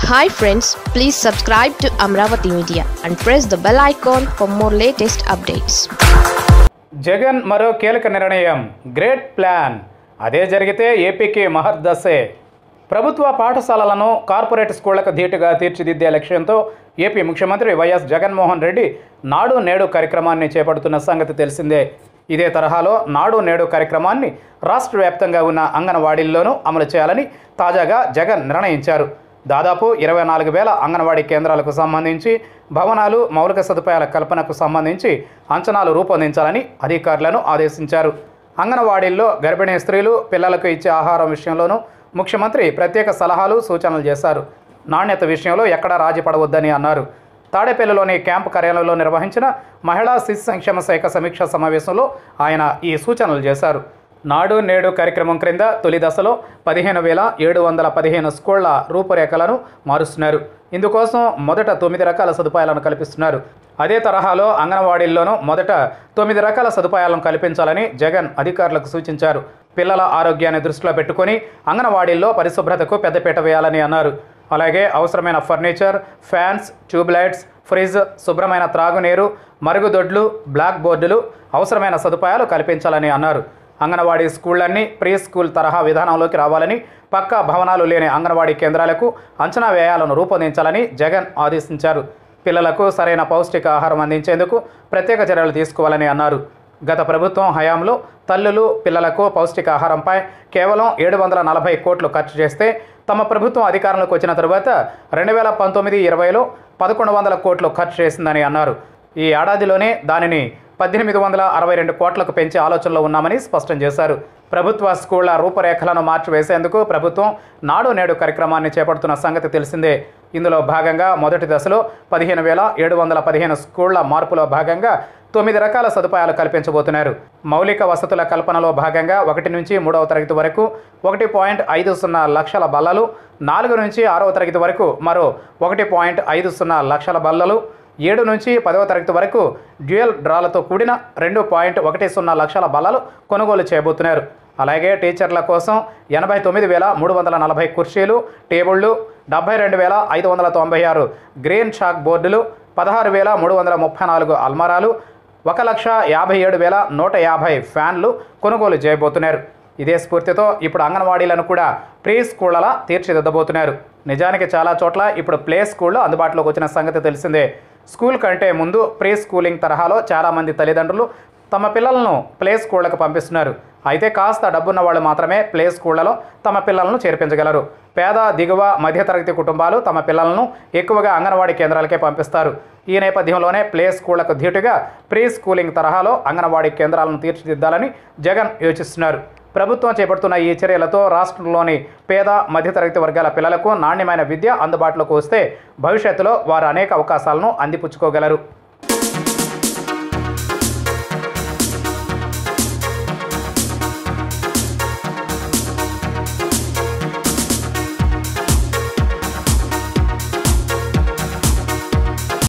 hi friends please subscribe to Amaravati media and press the bell icon for more latest updates Jagan మరో కీలక నిర్ణయం great plan అదే జరిగితే ఏపీకి మహర్దశే ప్రభుత్వ పాఠశాలలను కార్పొరేట్ స్కూళ్లకు ధీటుగా తీర్చిదిద్దే లక్ష్యంతో ఏపీ ముఖ్యమంత్రి వైఎస్ జగన్మోహన్ రెడ్డి నాడు నేడు కార్యక్రమాన్ని చేపడుతున్న సంగతి తెలిసిందే ఇదే తరహాలో నాడు నేడు కార్యక్రమాన్ని రాష్ట్ర వ్యాప్తంగా ఉన్న అంగన్వాడీల్లోనూ అమలు చేయాలని తాజాగా జగన్ నిర్ణయించారు దాదాపు ఇరవై నాలుగు వేల అంగన్వాడీ కేంద్రాలకు సంబంధించి భవనాలు మౌలిక సదుపాయాల కల్పనకు సంబంధించి అంచనాలు రూపొందించాలని అధికారులను ఆదేశించారు అంగన్వాడీల్లో గర్భిణీ స్త్రీలు పిల్లలకు ఇచ్చే ఆహారం విషయంలోనూ ముఖ్యమంత్రి ప్రత్యేక సలహాలు సూచనలు చేశారు నాణ్యత విషయంలో ఎక్కడా రాజీ పడవద్దని అన్నారు తాడేపల్లిలోని క్యాంపు కార్యాలయంలో నిర్వహించిన మహిళా శిశు సంక్షేమ శాఖ సమీక్షా సమావేశంలో ఆయన ఈ సూచనలు చేశారు నాడు నేడు కార్యక్రమం క్రింద తొలి దశలో పదిహేను వేల ఏడు వందల పదిహేను స్కూళ్ల రూపురేఖలను మారుస్తున్నారు ఇందుకోసం మొదట తొమ్మిది రకాల సదుపాయాలను కల్పిస్తున్నారు అదే తరహాలో అంగన్వాడీల్లోనూ మొదట తొమ్మిది రకాల సదుపాయాలను కల్పించాలని జగన్ అధికారులకు సూచించారు పిల్లల ఆరోగ్యాన్ని దృష్టిలో పెట్టుకొని అంగన్వాడీల్లో పరిశుభ్రతకు పెద్దపీట వేయాలని అన్నారు అలాగే అవసరమైన furniture fans tube lights fridge శుభ్రమైన త్రాగునీరు మరుగుదొడ్లు బ్లాక్ బోర్డులు అవసరమైన సదుపాయాలు కల్పించాలని అన్నారు అంగన్వాడీ స్కూళ్లన్నీ ప్రీ స్కూల్ తరహా విధానంలోకి రావాలని పక్కా భవనాలు లేని అంగన్వాడీ కేంద్రాలకు అంచనా వ్యయాలను రూపొందించాలని జగన్ ఆదేశించారు పిల్లలకు సరైన పౌష్టిక ఆహారం అందించేందుకు ప్రత్యేక చర్యలు తీసుకోవాలని అన్నారు గత ప్రభుత్వం హయాంలో తల్లులు పిల్లలకు పౌష్టికాహారంపై కేవలం ఏడు వందల నలభై కోట్లు ఖర్చు చేస్తే తమ ప్రభుత్వం అధికారంలోకి వచ్చిన తరువాత రెండు వేల పంతొమ్మిది ఇరవైలో పదకొండు వందల కోట్లు ఖర్చు చేసిందని అన్నారు ఈ ఏడాదిలోనే దానిని పద్దెనిమిది వందల అరవై రెండు కోట్లకు పెంచే ఆలోచనలో ఉన్నామని స్పష్టం చేశారు ప్రభుత్వ స్కూళ్ల రూపురేఖలను మార్చివేసేందుకు ప్రభుత్వం నాడు నేడు కార్యక్రమాన్ని చేపడుతున్న సంగతి తెలిసిందే ఇందులో భాగంగా మొదటి దశలో పదిహేను వేల ఏడు వందల పదిహేను స్కూళ్ల మార్పులో భాగంగా తొమ్మిది రకాల సదుపాయాలు కల్పించబోతున్నారు మౌలిక వసతుల కల్పనలో భాగంగా ఒకటి నుంచి మూడవ తరగతి వరకు ఒకటి పాయింట్ ఐదు సున్నా లక్షల బల్లలు నాలుగు నుంచి ఆరవ తరగతి వరకు మరో ఒకటి పాయింట్ ఐదు సున్నా లక్షల బల్లలు ఏడు నుంచి పదవ తరగతి వరకు డ్యూయల్ డ్రాలతో కూడిన రెండు పాయింట్ ఒకటి సున్నా లక్షల బల్లలు కొనుగోలు చేయబోతున్నారు అలాగే టీచర్ల కోసం ఎనభై తొమ్మిది వేల మూడు వందల నలభై కుర్చీలు టేబుళ్లు డెబ్బై రెండు వేల ఐదు వందల తొంభై ఆరు గ్రీన్ షాక్ బోర్డులు పదహారు వేల మూడు వందల ముప్పై నాలుగు అల్మారాలు ఒక లక్ష యాభై ఏడు వేల నూట యాభై ఫ్యాన్లు కొనుగోలు చేయబోతున్నారు ఇదే స్ఫూర్తితో ఇప్పుడు అంగన్వాడీలను కూడా ప్రీ స్కూళ్ళలా తీర్చిదిద్దబోతున్నారు నిజానికి చాలా చోట్ల ఇప్పుడు ప్లే స్కూళ్ళు అందుబాటులోకి వచ్చిన సంగతి తెలిసిందే స్కూల్ కంటే ముందు ప్రీ స్కూలింగ్ తరహాలో చాలామంది తల్లిదండ్రులు తమ పిల్లలను ప్లే స్కూళ్లకు పంపిస్తున్నారు అయితే కాస్త డబ్బున్న వాళ్ళు మాత్రమే ప్లే స్కూళ్లలో తమ పిల్లలను చేర్పించగలరు పేద దిగువ మధ్యతరగతి కుటుంబాలు తమ పిల్లలను ఎక్కువగా అంగన్వాడీ కేంద్రాలకే పంపిస్తారు ఈ నేపథ్యంలోనే ప్లే స్కూళ్లకు ధీటుగా ప్రీ స్కూలింగ్ తరహాలో అంగన్వాడీ కేంద్రాలను తీర్చిదిద్దాలని జగన్ యోచిస్తున్నారు ప్రభుత్వం చేపడుతున్న ఈ చర్యలతో రాష్ట్రంలోని పేద మధ్యతరగతి వర్గాల పిల్లలకు నాణ్యమైన విద్య అందుబాటులోకి వస్తే భవిష్యత్తులో వారు అనేక అవకాశాలను అందిపుచ్చుకోగలరు